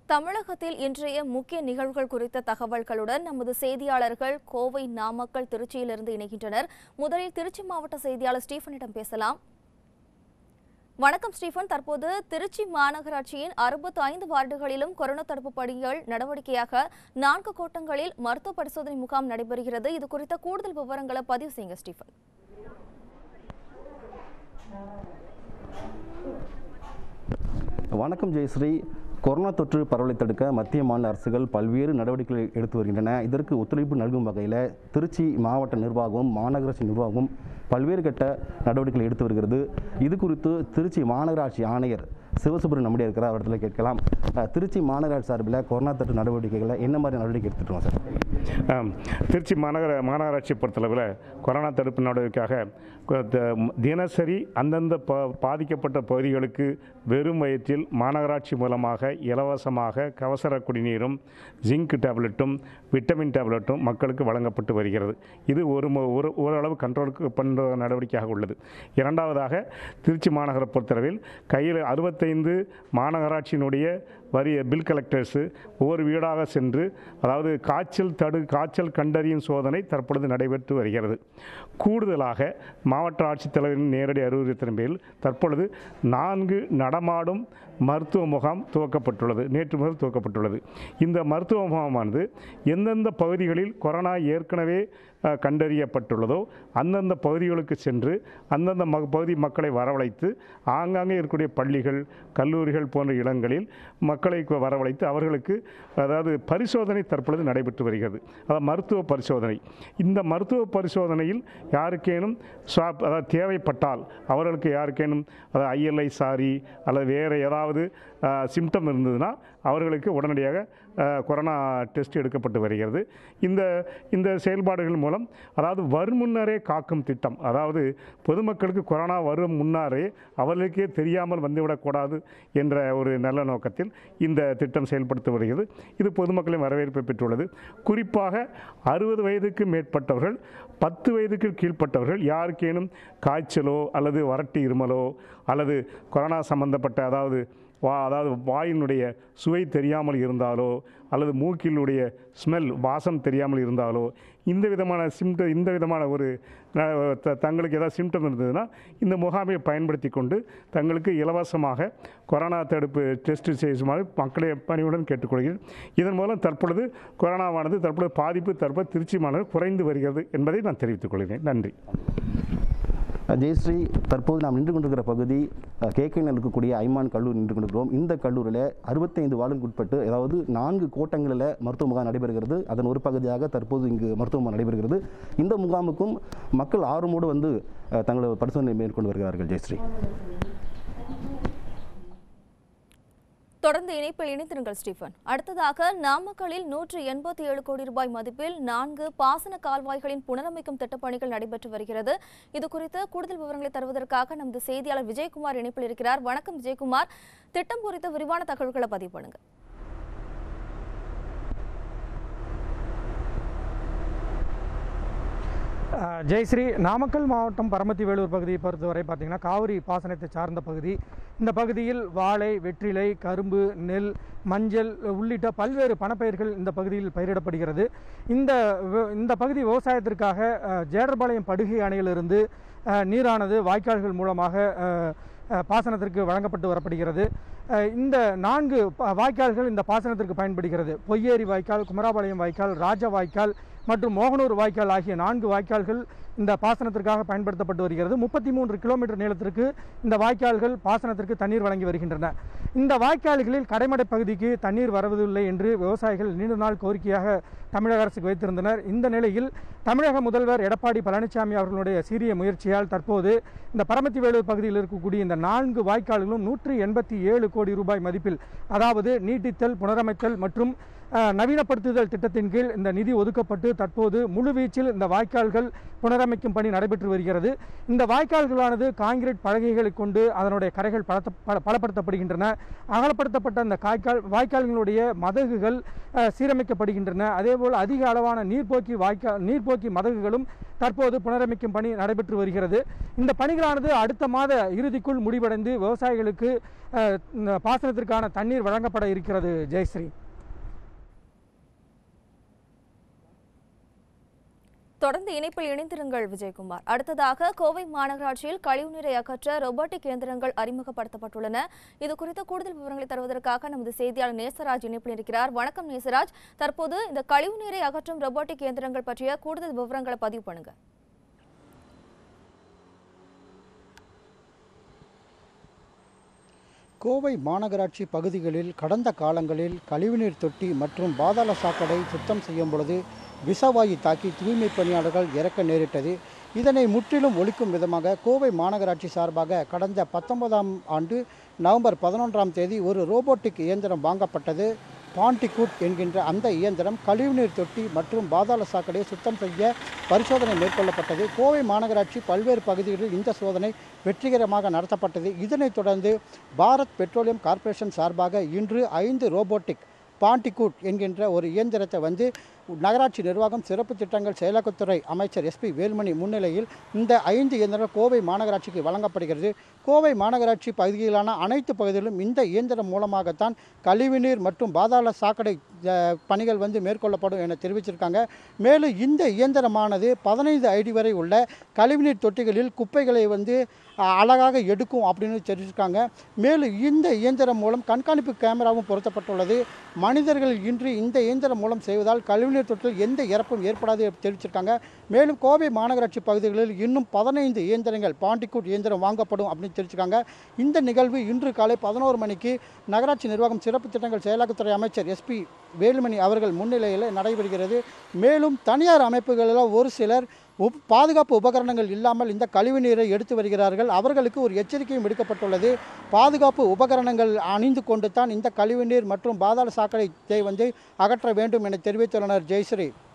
தமிழகத்தில் இன்றைய முக்கிய நிகழ்வுகள் குறித்த தகவல்களுடன் நமது செய்தியாளர்கள் கோவை நாமக்கல் திருச்சியிலிருந்து இணைகின்றனர் முதலில் திருச்சி மாவட்ட செய்தியாளர் ஸ்டீஃபனிடம் பேசலாம் வணக்கம் ஸ்டீஃபன் தற்போது திருச்சி மாநகராட்சியின் அறுபத்தி ஐந்து வார்டுகளிலும் கொரோனா தடுப்பு பணிகள் நடவடிக்கையாக நான்கு கோட்டங்களில் மருத்துவ பரிசோதனை முகாம் நடைபெறுகிறது இது குறித்த கூடுதல் விவரங்களை பதிவு செய்யுங்க ஸ்டீஃபன் வணக்கம் ஜெயஸ்ரீ கொரோனா தொற்று பரவலை தடுக்க மத்திய மாநில அரசுகள் பல்வேறு நடவடிக்கைகளை எடுத்து வருகின்றன இதற்கு ஒத்துழைப்பு நல்கும் வகையில் திருச்சி மாவட்ட நிர்வாகமும் மாநகராட்சி நிர்வாகமும் பல்வேறு கட்ட நடவடிக்கைகளை எடுத்து வருகிறது இது குறித்து திருச்சி மாநகராட்சி ஆணையர் சிவசுப்ரமணியம் நம்முடைய இருக்கிறார் அவரிடத்துல கேட்கலாம் அஹ், திருச்சி மாநகராட்சி சார்பில் கொரோனா தொற்று நடவடிக்கைகளை என்ன மாதிரி நடவடிக்கை எடுத்துட்டு இருக்கோம் சார் ஆம். திருச்சி மாநகர மாநகராட்சி பொறுத்தளவில் கொரோனா தடுப்பு நடவடிக்கைக்காக கொ- த- தினசரி அந்தந்த ப பாதிக்கப்பட்ட பகுதிகளுக்கு வெறும் வயிற்றில் மாநகராட்சி மூலமாக இலவசமாக கவசர குடிநீரும் ஜிங்க் டேப்லெட்டும் விட்டமின் டேப்லெட்டும் மக்களுக்கு வழங்கப்பட்டு வருகிறது இது ஒரு மு- ஒரு ஓரளவு கண்ட்ரோலுக்கு பண்ணுற நடவடிக்கையாக உள்ளது இரண்டாவதாக திருச்சி மாநகர பொறுத்தளவில் கையில் அறுபத்தைந்து மாநகராட்சியினுடைய வரி பில் கலெக்டர்ஸு ஒவ்வொரு வீடாக சென்று அதாவது காய்ச்சல் தடு காய்ச்சல் கண்டறியும் சோதனை தற்பொழுது நடைபெற்று வருகிறது கூடுதலாக மாவட்ட ஆட்சித்தலைவரின் நேரடி அறிவுறுத்தின் பேரில் தற்பொழுது நான்கு நடமாடும் மருத்துவ முகாம் துவக்கப்பட்டுள்ளது நேற்று முதல் துவக்கப்பட்டுள்ளது இந்த மருத்துவ முகாமானது எந்தெந்த பகுதிகளில் கொரோனா ஏற்கனவே அஹ், கண்டறியப்பட்டுள்ளதோ அந்தந்த பகுதிகளுக்கு சென்று அந்தந்த ம பகுதி மக்களை வரவழைத்து ஆங்காங்கே இருக்கக்கூடிய பள்ளிகள் கல்லூரிகள் போன்ற இடங்களில் மக்களை கு- வரவழைத்து அவர்களுக்கு அதாவது பரிசோதனை தற்பொழுது நடைபெற்று வருகிறது அதாவது மருத்துவ பரிசோதனை இந்த மருத்துவ பரிசோதனையில் யாருக்கேனும் ஸ்வாப் அதாவது தேவைப்பட்டால் அவர்களுக்கு யாருக்கேனும் அதாவது ஐஎல்ஐ சாரி அல்லது வேறு ஏதாவது சிம்டம் இருந்ததுன்னா அவர்களுக்கு உடனடியாக அஹ், கொரோனா டெஸ்ட் எடுக்கப்பட்டு வருகிறது இந்த இந்த செயல்பாடுகள் மூலம் அதாவது வரும் முன்னரே காக்கும் திட்டம் அதாவது பொதுமக்களுக்கு கொரோனா வரும் முன்னாரே அவர்களுக்கே தெரியாமல் வந்துவிடக்கூடாது என்ற ஒரு நல்ல நோக்கத்தில் இந்த திட்டம் செயல்படுத்த வருகிறது இது பொதுமக்களின் வரவேற்பை பெற்றுள்ளது குறிப்பாக அறுபது வயதுக்கு மேற்பட்டவர்கள் பத்து வயதுக்கு கீழ்ப்பட்டவர்கள் யாருக்கேனும் காய்ச்சலோ அல்லது வறட்டு இருமலோ அல்லது கொரோனா சம்பந்தப்பட்ட அதாவது வா அதாவது வாயினுடைய சுவை தெரியாமல் இருந்தாலோ அல்லது மூக்கினுடைய ஸ்மெல் வாசம் தெரியாமல் இருந்தாலோ இந்த விதமான சிம்ட இந்த விதமான ஒரு ந- த- தங்களுக்கு ஏதாவது சிம்டம் இருந்ததுன்னா இந்த முகாமை பயன்படுத்தி கொண்டு தங்களுக்கு இலவசமாக கொரோனா தடுப்பு டெஸ்ட் செய்யுமாறு மக்களை பணியுடன் கேட்டுக்கொள்கிறேன் இதன் மூலம் தற்பொழுது கொரோனாவானது தற்பொழுது பாதிப்பு தற்போது திருச்சி மாநகர் குறைந்து வருகிறது என்பதை நான் தெரிவித்துக் கொள்கிறேன் நன்றி அஹ், ஜெயஸ்ரீ தற்போது நாம் நின்று கொண்டிருக்கிற பகுதி கேகேனில் இருக்கக்கூடிய ஐமான் கல்லூரி நின்று கொண்டிருக்கிறோம் இந்த கல்லூரியில் அறுபத்தைந்து வார்டுக்கு உட்பட்டு அதாவது நான்கு கோட்டங்களில் மருத்துவ முகாம் நடைபெறுகிறது அதன் ஒரு பகுதியாக தற்போது இங்கு மருத்துவ முகாம் நடைபெறுகிறது இந்த முகாமுக்கும் மக்கள் ஆர்வமோடு வந்து அஹ், தங்களது பரிசோதனை மேற்கொண்டு வருகிறார்கள் ஜெயஸ்ரீ தொடர்ந்து இணைப்பில் இணைத்திருங்கள் ஸ்டீஃபன் அடுத்ததாக நாமக்கல்லில் நூற்று எண்பத்தி ஏழு கோடி ரூபாய் மதிப்பில் நான்கு பாசன கால்வாய்களின் புனரமைக்கும் திட்டப்பணிகள் நடைபெற்று வருகிறது இது குறித்து கூடுதல் விவரங்களை தருவதற்காக நமது செய்தியாளர் விஜயகுமார் இணைப்பில் இருக்கிறார் வணக்கம் விஜயகுமார் திட்டம் குறித்த விரிவான தகவல்களை பதிவு பண்ணுங்க அஹ் ஜெயஸ்ரீ நாமக்கல் மாவட்டம் பரமத்தி வேலூர் பகுதியை பொறுத்தவரை பார்த்தீங்கன்னா காவிரி பாசனத்தை சார்ந்த பகுதி இந்த பகுதியில் வாழை வெற்றிலை கரும்பு நெல் மஞ்சள் உள்ளிட்ட பல்வேறு பணப்பயிர்கள் இந்த பகுதியில் பயிரிடப்படுகிறது இந்த வி- இந்த பகுதி விவசாயத்திற்காக அஹ், ஜேடர்பாளையம் படுகை அணையிலிருந்து அஹ், நீரானது வாய்க்கால்கள் மூலமாக அஹ், அஹ், பாசனத்திற்கு வழங்கப்பட்டு வரப்படுகிறது அஹ், இந்த நான்கு ப- வாய்க்கால்கள் இந்த பாசனத்திற்கு பயன்படுகிறது பொய்யேரி வாய்க்கால் குமராபாளையம் வாய்க்கால் ராஜ வாய்க்கால் மற்றும் மோகனூர் வாய்க்கால் ஆகிய நான்கு வாய்க்கால்கள் இந்த பாசனத்திற்காக பயன்படுத்தப்பட்டு வருகிறது முப்பத்தி மூன்று கிலோமீட்டர் நீளத்திற்கு இந்த வாய்க்கால்கள் பாசனத்திற்கு தண்ணீர் வழங்கி வருகின்றன இந்த வாய்க்கால்களில் கடைமடை பகுதிக்கு தண்ணீர் வரவதில்லை என்று விவசாயிகள் நீண்ட நாள் கோரிக்கையாக தமிழக அரசுக்கு வைத்திருந்தனர் இந்த நிலையில் தமிழக முதல்வர் எடப்பாடி பழனிசாமி அவர்களுடைய சீரிய முயற்சியால் தற்போது இந்த பரமத்தி வேலூர் பகுதியில் இருக்கக்கூடிய இந்த நான்கு வாய்க்கால்களும் நூற்றி எண்பத்தி ஏழு கோடி ரூபாய் மதிப்பில் அதாவது நீட்டித்தல் புனரமைத்தல் மற்றும் அஹ், நவீனப்படுத்துதல் திட்டத்தின் கீழ் இந்த நிதி ஒதுக்கப்பட்டு தற்போது முழுவீச்சில் இந்த வாய்க்கால்கள் புனரமைக்கும் பணி நடைபெற்று வருகிறது இந்த வாய்க்கால்களானது காங்கிரீட் பலகைகளை கொண்டு அதனுடைய கரைகள் பலத்த பல- பலப்படுத்தப்படுகின்றன அகலப்படுத்தப்பட்ட அந்த காய்க்கால் வாய்க்கால்களுடைய மதகுகள் அஹ், சீரமைக்கப்படுகின்றன அதேபோல் அதிக அளவான நீர்ப்போக்கி வாய்க்கால் நீர்ப்போக்கி மதகுகளும் தற்போது புனரமைக்கும் பணி நடைபெற்று வருகிறது இந்த பணிகளானது அடுத்த மாத இறுதிக்குள் முடிவடைந்து விவசாயிகளுக்கு அஹ், இந்த பாசனத்திற்கான தண்ணீர் வழங்கப்பட இருக்கிறது ஜெயஸ்ரீ தொடர்ந்து இணைப்பில் இணைந்திருங்கள் விஜயகுமார் அடுத்ததாக கோவை மாநகராட்சியில் கழிவுநீரை அகற்ற ரொபோட்டிக் இயந்திரங்கள் அறிமுகப்படுத்தப்பட்டுள்ளன இது குறித்த கூடுதல் விவரங்களை தருவதற்காக நமது செய்தியாளர் நேசராஜ் இணைப்பில் இருக்கிறார் வணக்கம் நேசராஜ் தற்போது இந்த கழிவுநீரை அகற்றும் ரொபோட்டிக் இயந்திரங்கள் பற்றிய கூடுதல் விவரங்களை பதிவு பண்ணுங்க கோவை மாநகராட்சி பகுதிகளில் கடந்த காலங்களில் கழிவுநீர் தொட்டி மற்றும் பாதாள சாக்கடை சுத்தம் செய்யும் பொழுது விஷவாயு தாக்கி தூய்மை பணியாளர்கள் இறக்க நேரிட்டது இதனை முற்றிலும் ஒழிக்கும் விதமாக கோவை மாநகராட்சி சார்பாக கடந்த பத்தொன்பதாம் ஆண்டு நவம்பர் பதினொன்றாம் தேதி ஒரு ரோபோட்டிக் இயந்திரம் வாங்கப்பட்டது பாண்டிகூட் என்கின்ற அந்த இயந்திரம் கழிவுநீர் தொட்டி மற்றும் பாதாள சாக்கடையை சுத்தம் செய்ய பரிசோதனை மேற்கொள்ளப்பட்டது கோவை மாநகராட்சி பல்வேறு பகுதிகளில் இந்த சோதனை வெற்றிகரமாக நடத்தப்பட்டது இதனைத் தொடர்ந்து பாரத் பெட்ரோலியம் கார்ப்பரேஷன் சார்பாக இன்று ஐந்து ரோபோட்டிக் பாண்டிகூட் என்கின்ற ஒரு இயந்திரத்தை வந்து நகராட்சி நிர்வாகம் சிறப்பு திட்டங்கள் செயலாக்கத்துறை அமைச்சர் எஸ்பி வேலுமணி முன்னிலையில் இந்த ஐந்து இயந்திரம் கோவை மாநகராட்சிக்கு வழங்கப்படுகிறது கோவை மாநகராட்சி பகுதியிலான அனைத்து பகுதிகளிலும் இந்த இயந்திரம் மூலமாகத்தான் கழிவுநீர் மற்றும் பாதாள சாக்கடை அஹ், பணிகள் வந்து மேற்கொள்ளப்படும் என தெரிவிச்சிருக்காங்க மேலும் இந்த இயந்திரமானது பதினைந்து அடி வரை உள்ள கழிவுநீர் தொட்டிகளில் குப்பைகளை வந்து அஹ், அழகாக எடுக்கும் அப்படின்னு தெரிவிச்சிருக்காங்க மேலும் இந்த இயந்திரம் மூலம் கண்காணிப்பு கேமராவும் பொருத்தப்பட்டுள்ளது மனிதர்கள் இன்றி இந்த இயந்திரம் மூலம் செய்வதால் கழிவுநீர் தொட்டில் எந்த இறப்பும் ஏற்படாது என்று தெரிவிச்சிருக்காங்க மேலும் கோவை மாநகராட்சி பகுதிகளில் இன்னும் பதினைந்து இயந்திரங்கள் பாண்டிக்கூட் இயந்திரம் வாங்கப்படும் அப்படின்னு தெரிவிச்சிருக்காங்க இந்த நிகழ்வு இன்று காலை பதினோரு மணிக்கு நகராட்சி நிர்வாகம் சிறப்பு திட்டங்கள் செயலாக்கத்துறை அமைச்சர் எஸ்பி வேலுமணி அவர்கள் முன்னிலையில் நடைபெறுகிறது மேலும் தனியார் அமைப்புகளில் ஒரு சிலர் உப் பாதுகாப்பு உபகரணங்கள் இல்லாமல் இந்த கழிவுநீரை எடுத்து வருகிறார்கள் அவர்களுக்கு ஒரு எச்சரிக்கையும் விடுக்கப்பட்டுள்ளது பாதுகாப்பு உபகரணங்கள் அணிந்து கொண்டு தான் இந்த கழிவுநீர் மற்றும் பாதாள சாக்கடையை வந்து அகற்ற வேண்டும் என தெரிவித்துள்ளனர் ஜெயஸ்ரீ